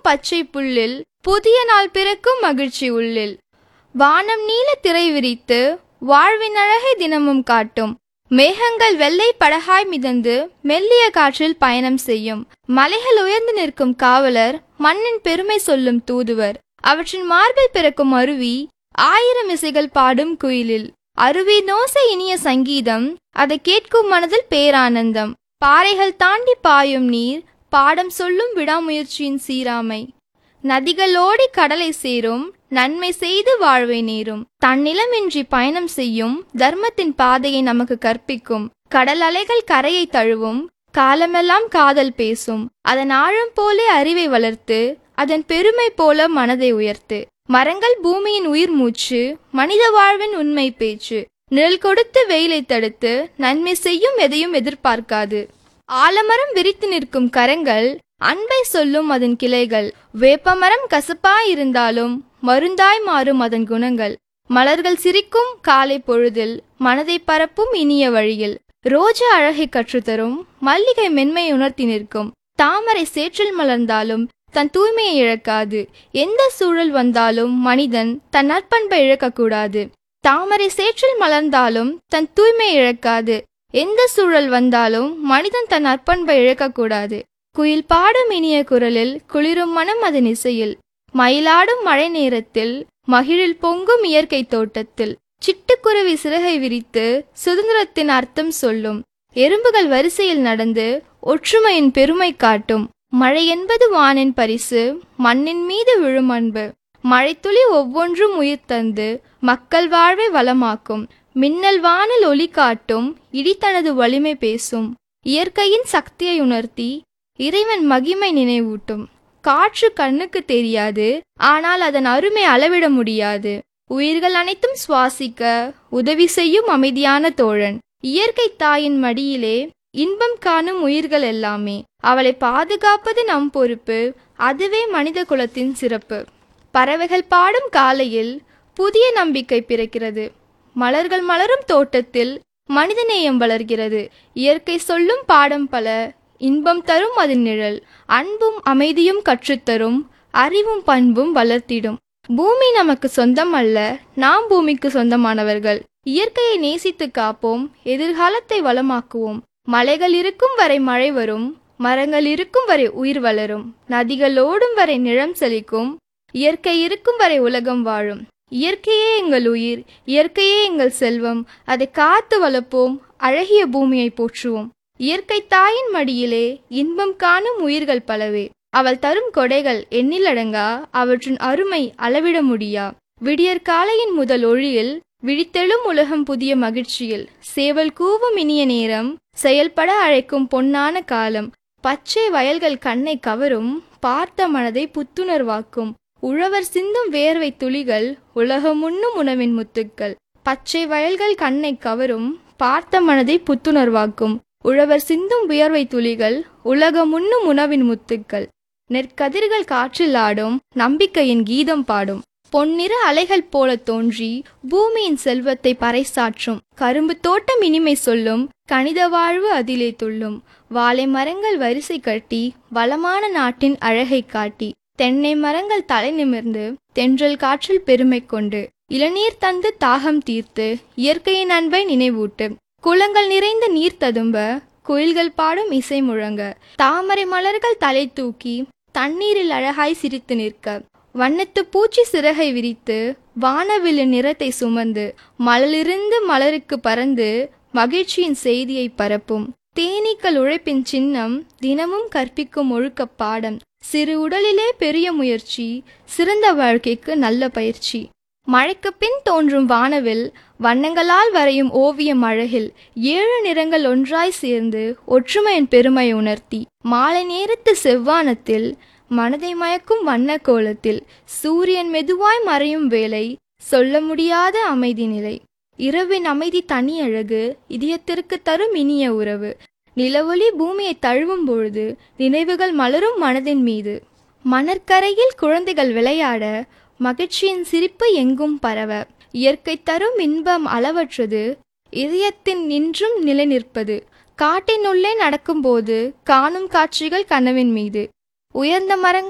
பச்சை புல்லில் புதிய நாள் பிறக்கும் மகிழ்ச்சி உள்ளில் வானம் நீல திரை விரித்து வாழ்வின் அழகை தினமும் காட்டும் மேகங்கள் வெள்ளை படகாய் மிதந்து மெல்லிய காற்றில் பயணம் செய்யும் மலைகள் உயர்ந்து நிற்கும் காவலர் மண்ணின் பெருமை சொல்லும் தூதுவர் அவற்றின் மார்பில் பிறக்கும் அருவி ஆயிரம் இசைகள் பாடும் குயிலில் அருவி நோசை இனிய சங்கீதம் அதை கேட்கும் மனதில் பேரானந்தம் பாறைகள் தாண்டி பாயும் நீர் பாடம் சொல்லும் விடாமுயற்சியின் சீராமை நதிகள் ஓடி கடலை சேரும் நன்மை செய்து வாழ்வை நேரும் தன்னிலமின்றி பயணம் செய்யும் தர்மத்தின் பாதையை நமக்கு கற்பிக்கும் கடல் அலைகள் கரையை தழுவும் காலமெல்லாம் காதல் பேசும் அதன் ஆழம் போலே அறிவை வளர்த்து அதன் பெருமை போல மனதை உயர்த்து மரங்கள் பூமியின் உயிர் மூச்சு மனித வாழ்வின் உண்மை பேச்சு நிழல் கொடுத்து வெயிலை தடுத்து நன்மை செய்யும் எதையும் எதிர்பார்க்காது ஆலமரம் விரித்து நிற்கும் கரங்கள் அன்பை சொல்லும் அதன் கிளைகள் வேப்பமரம் கசப்பாய் இருந்தாலும் மருந்தாய் மாறும் அதன் குணங்கள் மலர்கள் சிரிக்கும் காலை பொழுதில் மனதை பரப்பும் இனிய வழியில் ரோஜா அழகை கற்றுத்தரும் மல்லிகை மென்மை உணர்த்தி நிற்கும் தாமரை சேற்றில் மலர்ந்தாலும் தன் தூய்மையை இழக்காது எந்த சூழல் வந்தாலும் மனிதன் தன் நற்பண்பை இழக்கக்கூடாது தாமரை சேற்றில் மலர்ந்தாலும் தன் தூய்மை இழக்காது எந்த சூழல் வந்தாலும் மனிதன் தன் நற்பண்பை இழக்கக்கூடாது குயில் பாடும் இனிய குரலில் குளிரும் மனம் அதன் இசையில் மயிலாடும் மழை நேரத்தில் மகிழில் பொங்கும் இயற்கை தோட்டத்தில் சிட்டுக்குருவி சிறகை விரித்து சுதந்திரத்தின் அர்த்தம் சொல்லும் எறும்புகள் வரிசையில் நடந்து ஒற்றுமையின் பெருமை காட்டும் மழை என்பது வானின் பரிசு மண்ணின் மீது விழும் அன்பு மழைத்துளி ஒவ்வொன்றும் உயிர் தந்து மக்கள் வாழ்வை வளமாக்கும் மின்னல் வானில் ஒளி காட்டும் இடி தனது வலிமை பேசும் இயற்கையின் சக்தியை உணர்த்தி இறைவன் மகிமை நினைவூட்டும் காற்று கண்ணுக்கு தெரியாது ஆனால் அதன் அருமை அளவிட முடியாது உயிர்கள் அனைத்தும் சுவாசிக்க உதவி செய்யும் அமைதியான தோழன் இயற்கை தாயின் மடியிலே இன்பம் காணும் உயிர்கள் எல்லாமே அவளை பாதுகாப்பது நம் பொறுப்பு அதுவே மனித குலத்தின் சிறப்பு பறவைகள் பாடும் காலையில் புதிய நம்பிக்கை பிறக்கிறது மலர்கள் மலரும் தோட்டத்தில் மனிதநேயம் வளர்கிறது இயற்கை சொல்லும் பாடம் பல இன்பம் தரும் அதன் நிழல் அன்பும் அமைதியும் கற்றுத்தரும் அறிவும் பண்பும் வளர்த்திடும் பூமி நமக்கு சொந்தம் அல்ல நாம் பூமிக்கு சொந்தமானவர்கள் இயற்கையை நேசித்து காப்போம் எதிர்காலத்தை வளமாக்குவோம் மலைகள் இருக்கும் வரை மழை வரும் மரங்கள் இருக்கும் வரை உயிர் வளரும் நதிகள் ஓடும் வரை நிழம் செழிக்கும் இயற்கை இருக்கும் வரை உலகம் வாழும் இயற்கையே எங்கள் உயிர் இயற்கையே எங்கள் செல்வம் அதை காத்து வளர்ப்போம் அழகிய பூமியை போற்றுவோம் இயற்கை தாயின் மடியிலே இன்பம் காணும் உயிர்கள் பலவே அவள் தரும் கொடைகள் எண்ணிலடங்கா அவற்றின் அருமை அளவிட முடியா விடியற் காலையின் முதல் ஒளியில் விழித்தெழும் உலகம் புதிய மகிழ்ச்சியில் சேவல் கூவும் இனிய நேரம் செயல்பட அழைக்கும் பொன்னான காலம் பச்சை வயல்கள் கண்ணை கவரும் பார்த்த மனதை புத்துணர்வாக்கும் உழவர் சிந்தும் வேர்வை துளிகள் உலகம் உண்ணும் உணவின் முத்துக்கள் பச்சை வயல்கள் கண்ணை கவரும் பார்த்த மனதை புத்துணர்வாக்கும் உழவர் சிந்தும் வியர்வை துளிகள் உலகம் உண்ணும் உணவின் முத்துக்கள் நெற்கதிர்கள் காற்றில் ஆடும் நம்பிக்கையின் கீதம் பாடும் பொன்னிற அலைகள் போல தோன்றி பூமியின் செல்வத்தை பறைசாற்றும் கரும்பு தோட்டம் இனிமை சொல்லும் கணித வாழ்வு அதிலே துள்ளும் வாழை மரங்கள் வரிசை கட்டி வளமான நாட்டின் அழகை காட்டி தென்னை மரங்கள் தலை நிமிர்ந்து தென்றல் காற்றில் பெருமை கொண்டு இளநீர் தந்து தாகம் தீர்த்து இயற்கையின் அன்பை நினைவூட்டு குளங்கள் நிறைந்த நீர் ததும்ப குயில்கள் பாடும் இசை முழங்க தாமரை மலர்கள் தலை தூக்கி தண்ணீரில் அழகாய் சிரித்து நிற்க வண்ணத்து பூச்சி சிறகை விரித்து வானவில்லு நிறத்தை சுமந்து மலரிருந்து மலருக்கு பறந்து மகிழ்ச்சியின் செய்தியை பரப்பும் தேனீக்கள் உழைப்பின் சின்னம் தினமும் கற்பிக்கும் ஒழுக்க பாடம் சிறு உடலிலே பெரிய முயற்சி சிறந்த வாழ்க்கைக்கு நல்ல பயிற்சி மழைக்கு பின் தோன்றும் வானவில் வண்ணங்களால் வரையும் ஓவியம் அழகில் ஏழு நிறங்கள் ஒன்றாய் சேர்ந்து ஒற்றுமையின் பெருமை உணர்த்தி மாலை நேரத்து செவ்வானத்தில் மனதை மயக்கும் வண்ண கோலத்தில் சூரியன் மெதுவாய் மறையும் வேளை சொல்ல முடியாத அமைதி நிலை இரவின் அமைதி தனி அழகு இதயத்திற்கு தரும் இனிய உறவு நிலவொளி பூமியை தழுவும் பொழுது நினைவுகள் மலரும் மனதின் மீது மணற்கரையில் குழந்தைகள் விளையாட மகிழ்ச்சியின் சிரிப்பு எங்கும் பரவ இயற்கை தரும் இன்பம் அளவற்றது இதயத்தின் நின்றும் நிலை நிற்பது காட்டினுள்ளே நடக்கும்போது காணும் காட்சிகள் கனவின் மீது உயர்ந்த மரங்கள்